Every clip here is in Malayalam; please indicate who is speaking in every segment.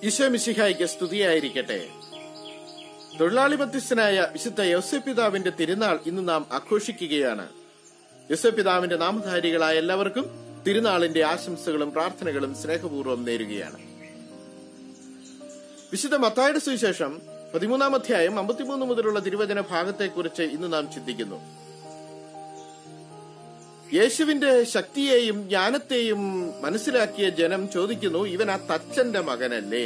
Speaker 1: ഈശോ മിശിഹായിക്ക് സ്തുതിയായിരിക്കട്ടെ തൊഴിലാളി മധ്യസ്ഥനായ വിശുദ്ധ യോസപിതാവിന്റെ തിരുനാൾ ഇന്ന് നാം ആഘോഷിക്കുകയാണ് യോസപിതാവിന്റെ നാമധാരികളായ എല്ലാവർക്കും തിരുനാളിന്റെ ആശംസകളും പ്രാർത്ഥനകളും സ്നേഹപൂർവ്വം നേരുകയാണ് വിശുദ്ധ മത്തായുടെ സുവിശേഷം പതിമൂന്നാം അധ്യായം അമ്പത്തിമൂന്ന് മുതലുള്ള തിരുവചന ഭാഗത്തെക്കുറിച്ച് ഇന്ന് നാം ചിന്തിക്കുന്നു യേശുവിന്റെ ശക്തിയെയും ജ്ഞാനത്തെയും മനസ്സിലാക്കിയ ജനം ചോദിക്കുന്നു ഇവൻ ആ തച്ചന്റെ മകനല്ലേ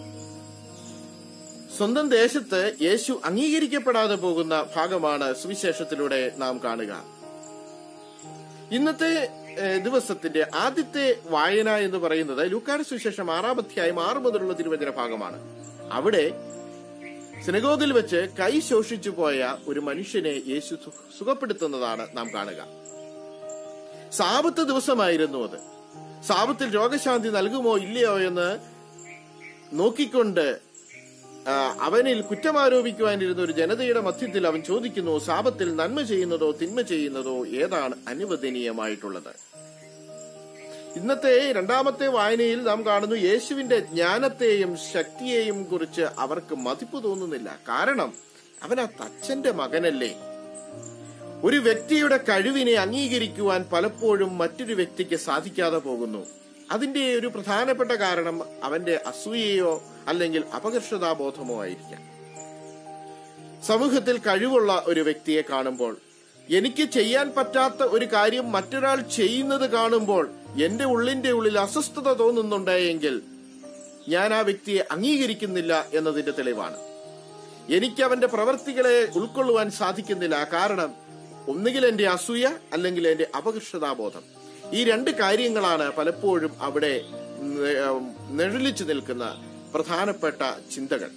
Speaker 1: സ്വന്തം ദേശത്ത് യേശു അംഗീകരിക്കപ്പെടാതെ പോകുന്ന ഭാഗമാണ് സുവിശേഷത്തിലൂടെ നാം കാണുക ഇന്നത്തെ ഏഹ്, ദിവസത്തിന്റെ ആദ്യത്തെ വായന എന്ന് പറയുന്നത് ലൂക്കാട് സുവിശേഷം ആറാം അധ്യായം ആറ് മുതലുള്ള തിരുവചന ഭാഗമാണ് അവിടെ സിനഗോഗിൽ വെച്ച് കൈ ശോഷിച്ചു പോയ ഒരു മനുഷ്യനെ യേശു സു- സുഖപ്പെടുത്തുന്നതാണ് നാം കാണുക സാപത്ത് ദിവസമായിരുന്നു അത് സാപത്തിൽ രോഗശാന്തി നൽകുമോ ഇല്ലയോ എന്ന് നോക്കിക്കൊണ്ട് ആ, അവനിൽ കുറ്റമാരോപിക്കുവാനിരുന്ന ഒരു ജനതയുടെ മധ്യത്തിൽ അവൻ ചോദിക്കുന്നു സാപത്തിൽ നന്മ ചെയ്യുന്നതോ തിന്മ ചെയ്യുന്നതോ ഏതാണ് അനുവദനീയമായിട്ടുള്ളത് ഇന്നത്തെ രണ്ടാമത്തെ വായനയിൽ നാം കാണുന്നു യേശുവിന്റെ ജ്ഞാനത്തെയും ശക്തിയെയും കുറിച്ച് അവർക്ക് മതിപ്പ് തോന്നുന്നില്ല കാരണം അവൻ ആ തച്ചന്റെ മകനല്ലേ ഒരു വ്യക്തിയുടെ കഴിവിനെ അംഗീകരിക്കുവാൻ പലപ്പോഴും മറ്റൊരു വ്യക്തിക്ക് സാധിക്കാതെ പോകുന്നു അതിന്റെ ഒരു പ്രധാനപ്പെട്ട കാരണം അവന്റെ അസൂയയോ അല്ലെങ്കിൽ അപകർഷതാബോധമോ ആയിരിക്കാം സമൂഹത്തിൽ കഴിവുള്ള ഒരു വ്യക്തിയെ കാണുമ്പോൾ എനിക്ക് ചെയ്യാൻ പറ്റാത്ത ഒരു കാര്യം മറ്റൊരാൾ ചെയ്യുന്നത് കാണുമ്പോൾ എന്റെ ഉള്ളിന്റെ ഉള്ളിൽ അസ്വസ്ഥത തോന്നുന്നുണ്ടെങ്കിൽ ഞാൻ ആ വ്യക്തിയെ അംഗീകരിക്കുന്നില്ല എന്നതിന്റെ തെളിവാണ് എനിക്ക് അവന്റെ പ്രവർത്തികളെ ഉൾക്കൊള്ളുവാൻ സാധിക്കുന്നില്ല കാരണം ഒന്നുകിൽ എന്റെ അസൂയ അല്ലെങ്കിൽ എന്റെ അപകർഷതാബോധം ഈ രണ്ട് കാര്യങ്ങളാണ് പലപ്പോഴും അവിടെ നെ- ഉം, നിഴലിച്ചു നിൽക്കുന്ന പ്രധാനപ്പെട്ട ചിന്തകൾ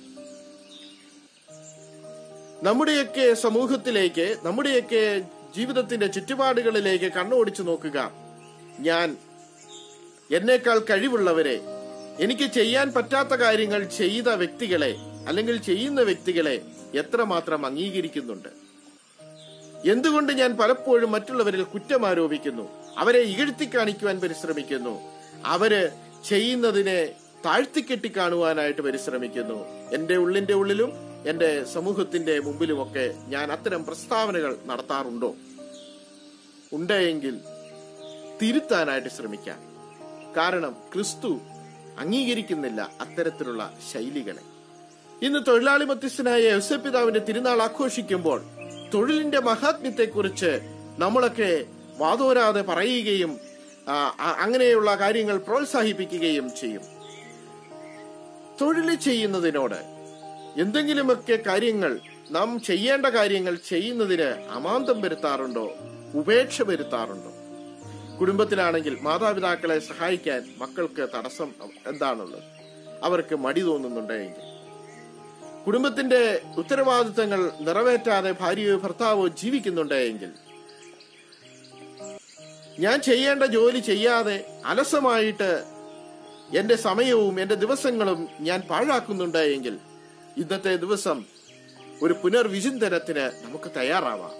Speaker 1: നമ്മുടെയൊക്കെ സമൂഹത്തിലേക്ക് നമ്മുടെയൊക്കെ ജീവിതത്തിന്റെ ചുറ്റുപാടുകളിലേക്ക് കണ്ണോടിച്ചു നോക്കുക ഞാൻ എന്നേക്കാൾ കഴിവുള്ളവരെ എനിക്ക് ചെയ്യാൻ പറ്റാത്ത കാര്യങ്ങൾ ചെയ്ത വ്യക്തികളെ അല്ലെങ്കിൽ ചെയ്യുന്ന വ്യക്തികളെ എത്രമാത്രം അംഗീകരിക്കുന്നുണ്ട് എന്തുകൊണ്ട് ഞാൻ പലപ്പോഴും മറ്റുള്ളവരിൽ കുറ്റം ആരോപിക്കുന്നു അവരെ ഇകഴ്ത്തി കാണിക്കുവാൻ പരിശ്രമിക്കുന്നു അവര് ചെയ്യുന്നതിനെ താഴ്ത്തിക്കെട്ടി കാണുവാനായിട്ട് പരിശ്രമിക്കുന്നു എന്റെ ഉള്ളിന്റെ ഉള്ളിലും എന്റെ സമൂഹത്തിന്റെ മുമ്പിലുമൊക്കെ ഞാൻ അത്തരം പ്രസ്താവനകൾ നടത്താറുണ്ടോ ഉണ്ടെങ്കിൽ തിരുത്താനായിട്ട് ശ്രമിക്കാം കാരണം ക്രിസ്തു അംഗീകരിക്കുന്നില്ല അത്തരത്തിലുള്ള ശൈലികളെ ഇന്ന് തൊഴിലാളി മധ്യസ്ഥനായ യോസപിതാവിന്റെ തിരുനാൾ ആഘോഷിക്കുമ്പോൾ തൊഴിലിന്റെ മഹാത്മ്യത്തെക്കുറിച്ച് നമ്മളൊക്കെ വാതോരാതെ പറയുകയും ആ, അ- അങ്ങനെയുള്ള കാര്യങ്ങൾ പ്രോത്സാഹിപ്പിക്കുകയും ചെയ്യും തൊഴിൽ ചെയ്യുന്നതിനോട് എന്തെങ്കിലുമൊക്കെ കാര്യങ്ങൾ നാം ചെയ്യേണ്ട കാര്യങ്ങൾ ചെയ്യുന്നതിന് അമാന്തം വരുത്താറുണ്ടോ ഉപേക്ഷ വരുത്താറുണ്ടോ കുടുംബത്തിലാണെങ്കിൽ മാതാപിതാക്കളെ സഹായിക്കാൻ മക്കൾക്ക് തടസ്സം എന്താണുള്ളത് അവർക്ക് മടി തോന്നുന്നുണ്ടെങ്കിൽ കുടുംബത്തിന്റെ ഉത്തരവാദിത്തങ്ങൾ നിറവേറ്റാതെ ഭാര്യയോ ഭർത്താവോ ജീവിക്കുന്നുണ്ടെങ്കിൽ ഞാൻ ചെയ്യേണ്ട ജോലി ചെയ്യാതെ അലസമായിട്ട് എന്റെ സമയവും എന്റെ ദിവസങ്ങളും ഞാൻ പാഴാക്കുന്നുണ്ടെങ്കിൽ ഇന്നത്തെ ദിവസം ഒരു പുനർവിചിന്തനത്തിന് നമുക്ക് തയ്യാറാവാം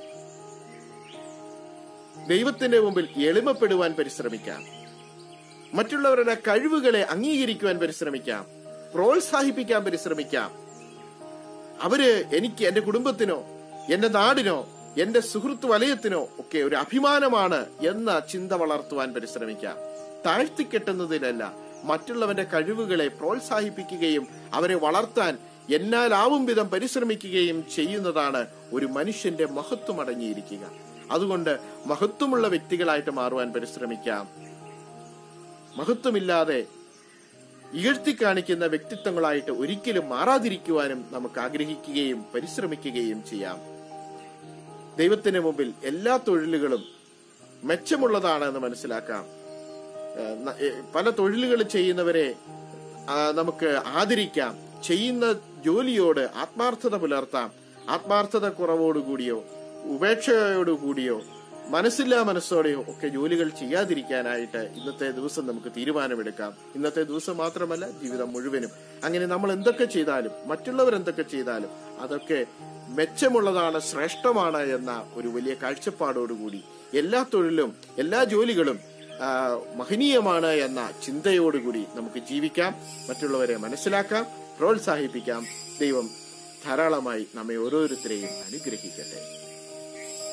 Speaker 1: ദൈവത്തിന്റെ മുമ്പിൽ എളിമപ്പെടുവാൻ പരിശ്രമിക്കാം മറ്റുള്ളവരുടെ കഴിവുകളെ അംഗീകരിക്കുവാൻ പരിശ്രമിക്കാം പ്രോത്സാഹിപ്പിക്കാൻ പരിശ്രമിക്കാം അവര് എനിക്ക് എന്റെ കുടുംബത്തിനോ എന്റെ നാടിനോ എന്റെ സുഹൃത്ത് വലയത്തിനോ ഒക്കെ ഒരു അഭിമാനമാണ് എന്ന ചിന്ത വളർത്തുവാൻ പരിശ്രമിക്കാം താഴ്ത്തിക്കെട്ടുന്നതിലല്ല മറ്റുള്ളവന്റെ കഴിവുകളെ പ്രോത്സാഹിപ്പിക്കുകയും അവരെ വളർത്താൻ എന്നാലാവും വിധം പരിശ്രമിക്കുകയും ചെയ്യുന്നതാണ് ഒരു മനുഷ്യന്റെ മഹത്വം അടങ്ങിയിരിക്കുക അതുകൊണ്ട് മഹത്വമുള്ള വ്യക്തികളായിട്ട് മാറുവാൻ പരിശ്രമിക്കാം മഹത്വമില്ലാതെ ഇകഴ്ത്തി കാണിക്കുന്ന വ്യക്തിത്വങ്ങളായിട്ട് ഒരിക്കലും മാറാതിരിക്കുവാനും നമുക്ക് ആഗ്രഹിക്കുകയും പരിശ്രമിക്കുകയും ചെയ്യാം ദൈവത്തിന് മുമ്പിൽ എല്ലാ തൊഴിലുകളും മെച്ചമുള്ളതാണ് എന്ന് മനസ്സിലാക്കാം ഏഹ് ന- ഏഹ് പല തൊഴിലുകൾ ചെയ്യുന്നവരെ ആ, നമുക്ക് ആദരിക്കാം ചെയ്യുന്ന ജോലിയോട് ആത്മാർത്ഥത പുലർത്താം ആത്മാർത്ഥത കുറവോടുകൂടിയോ ഉപേക്ഷയോടുകൂടിയോ മനസ്സില്ലാ മനസ്സോടെയോ ഒക്കെ ജോലികൾ ചെയ്യാതിരിക്കാനായിട്ട് ഇന്നത്തെ ദിവസം നമുക്ക് തീരുമാനമെടുക്കാം ഇന്നത്തെ ദിവസം മാത്രമല്ല ജീവിതം മുഴുവനും അങ്ങനെ നമ്മൾ എന്തൊക്കെ ചെയ്താലും മറ്റുള്ളവർ എന്തൊക്കെ ചെയ്താലും അതൊക്കെ മെച്ചമുള്ളതാണ് ശ്രേഷ്ഠമാണ് എന്ന ഒരു വലിയ കാഴ്ചപ്പാടോടുകൂടി എല്ലാ തൊഴിലും എല്ലാ ജോലികളും ആ, മഹനീയമാണ് എന്ന ചിന്തയോടുകൂടി നമുക്ക് ജീവിക്കാം മറ്റുള്ളവരെ മനസ്സിലാക്കാം പ്രോത്സാഹിപ്പിക്കാം ദൈവം ധാരാളമായി നമ്മെ ഓരോരുത്തരെയും അനുഗ്രഹിക്കട്ടെ